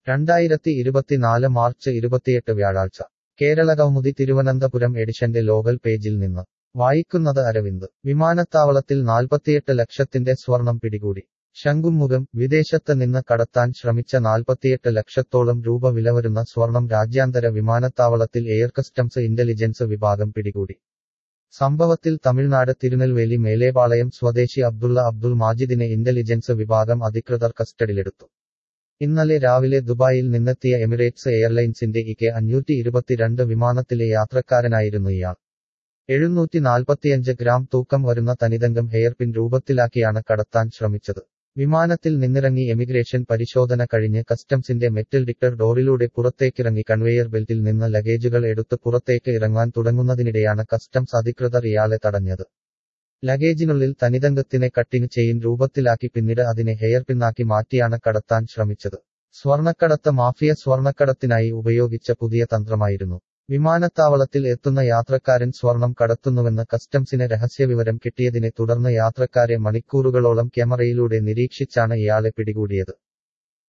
രണ്ടായിരത്തി ഇരുപത്തിനാല് മാർച്ച് ഇരുപത്തിയെട്ട് വ്യാഴാഴ്ച കേരള കൗമുദി തിരുവനന്തപുരം എഡിഷന്റെ ലോകൽ പേജിൽ നിന്ന് വായിക്കുന്നത് അരവിന്ദ് വിമാനത്താവളത്തിൽ നാൽപ്പത്തിയെട്ട് ലക്ഷത്തിന്റെ സ്വർണം പിടികൂടി ശംഖുമുഖം വിദേശത്ത് നിന്ന് കടത്താൻ ശ്രമിച്ച നാൽപ്പത്തിയെട്ട് ലക്ഷത്തോളം രൂപ വില വരുന്ന സ്വർണം രാജ്യാന്തര വിമാനത്താവളത്തിൽ എയർ കസ്റ്റംസ് ഇന്റലിജൻസ് വിഭാഗം പിടികൂടി സംഭവത്തിൽ തമിഴ്നാട് തിരുനെൽവേലി മേലേപാളയം സ്വദേശി അബ്ദുള്ള അബ്ദുൾ മാജിദിനെ ഇന്റലിജൻസ് വിഭാഗം അധികൃതർ കസ്റ്റഡിയിലെടുത്തു ഇന്നലെ രാവിലെ ദുബായിൽ നിന്നെത്തിയ എമിറേറ്റ്സ് എയർലൈൻസിന്റെ ഇകെ അഞ്ഞൂറ്റി ഇരുപത്തിരണ്ട് വിമാനത്തിലെ യാത്രക്കാരനായിരുന്നു ഇയാൾ എഴുന്നൂറ്റി നാൽപ്പത്തിയഞ്ച് ഗ്രാം തൂക്കം വരുന്ന തനിതങ്കം ഹെയർപിൻ രൂപത്തിലാക്കിയാണ് കടത്താൻ ശ്രമിച്ചത് വിമാനത്തിൽ നിന്നിറങ്ങി എമിഗ്രേഷൻ പരിശോധന കഴിഞ്ഞ് കസ്റ്റംസിന്റെ മെറ്റൽ ഡിക്ടർ ഡോറിലൂടെ പുറത്തേക്കിറങ്ങി കൺവെയർ ബെൽറ്റിൽ നിന്ന് ലഗേജുകൾ എടുത്ത് പുറത്തേക്ക് ഇറങ്ങാൻ തുടങ്ങുന്നതിനിടെയാണ് കസ്റ്റംസ് അധികൃതർ ഇയാളെ തടഞ്ഞത് ലഗേജിനുള്ളിൽ തനിതങ്കത്തിനെ കട്ടിങ് ചെയിൻ രൂപത്തിലാക്കി പിന്നീട് അതിനെ ഹെയർപിന്നാക്കി മാറ്റിയാണ് കടത്താൻ ശ്രമിച്ചത് സ്വർണക്കടത്ത് മാഫിയ സ്വർണക്കടത്തിനായി ഉപയോഗിച്ച പുതിയ തന്ത്രമായിരുന്നു വിമാനത്താവളത്തിൽ എത്തുന്ന യാത്രക്കാരൻ സ്വർണം കടത്തുന്നുവെന്ന് കസ്റ്റംസിന് രഹസ്യവിവരം കിട്ടിയതിനെ തുടർന്ന് യാത്രക്കാരെ മണിക്കൂറുകളോളം ക്യാമറയിലൂടെ നിരീക്ഷിച്ചാണ് ഇയാളെ പിടികൂടിയത്